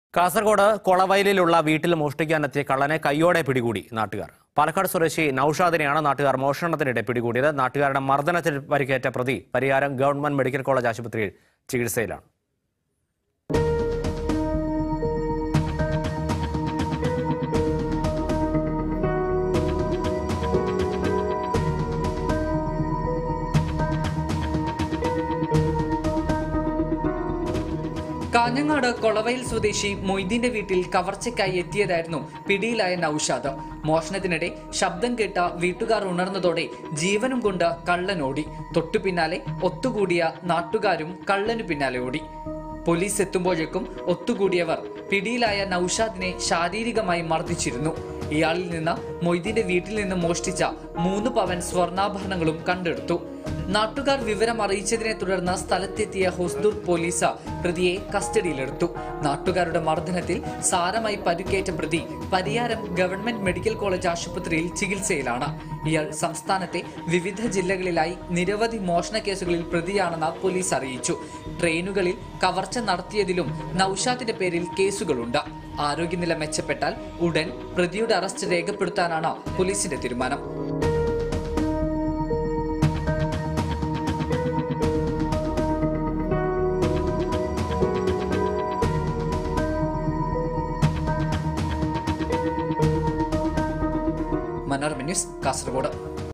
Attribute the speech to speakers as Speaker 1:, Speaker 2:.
Speaker 1: കാസർഗോഡ് കൊളവയലിലുള്ള വീട്ടിൽ മോഷ്ടിക്കാനെത്തിയ കള്ളനെ കയ്യോടെ പിടികൂടി നാട്ടുകാർ പാലക്കാട് സ്വദേശി നൌഷാദിനെയാണ് നാട്ടുകാർ മോഷണത്തിനിടെ പിടികൂടിയത് നാട്ടുകാരുടെ മർദ്ദനത്തിൽ പരിക്കേറ്റ പ്രതി പരിയാരം ഗവൺമെന്റ് മെഡിക്കൽ കോളേജ് ആശുപത്രിയിൽ ചികിത്സയിലാണ്
Speaker 2: കാഞ്ഞങ്ങാട് കൊളവയിൽ സ്വദേശി മൊയ്തീന്റെ വീട്ടിൽ കവർച്ചയ്ക്കായി എത്തിയതായിരുന്നു പിടിയിലായ നൌഷാദ് മോഷണത്തിനിടെ ശബ്ദം കേട്ട വീട്ടുകാർ ഉണർന്നതോടെ ജീവനും കൊണ്ട് കള്ളൻ ഓടി തൊട്ടു പിന്നാലെ ഒത്തുകൂടിയ നാട്ടുകാരും കള്ളനു പിന്നാലെ ഓടി പോലീസ് എത്തുമ്പോഴേക്കും ഒത്തുകൂടിയവർ പിടിയിലായ നൌഷാദിനെ ശാരീരികമായി മർദ്ദിച്ചിരുന്നു ഇയാളിൽ നിന്ന് മൊയ്തീന്റെ വീട്ടിൽ നിന്ന് മോഷ്ടിച്ച മൂന്ന് പവൻ സ്വർണ്ണാഭരണങ്ങളും കണ്ടെടുത്തു നാട്ടുകാർ വിവരം അറിയിച്ചതിനെ തുടർന്ന് സ്ഥലത്തെത്തിയ ഹൊസ്ദൂർ പോലീസ് പ്രതിയെ കസ്റ്റഡിയിലെടുത്തു നാട്ടുകാരുടെ മർദ്ദനത്തിൽ സാരമായി പരിക്കേറ്റ പ്രതി പരിയാരം ഗവൺമെന്റ് മെഡിക്കൽ കോളേജ് ആശുപത്രിയിൽ ചികിത്സയിലാണ് ഇയാൾ സംസ്ഥാനത്തെ വിവിധ ജില്ലകളിലായി നിരവധി മോഷണ കേസുകളിൽ പ്രതിയാണെന്ന് പോലീസ് അറിയിച്ചു ട്രെയിനുകളിൽ കവർച്ച നടത്തിയതിലും നൌഷാദിന്റെ പേരിൽ കേസുകളുണ്ട് ആരോഗ്യനില മെച്ചപ്പെട്ടാൽ ഉടൻ പ്രതിയുടെ അറസ്റ്റ് രേഖപ്പെടുത്താനാണ് പോലീസിന്റെ തീരുമാനം മനോരമ ന്യൂസ് കാസർഗോഡ്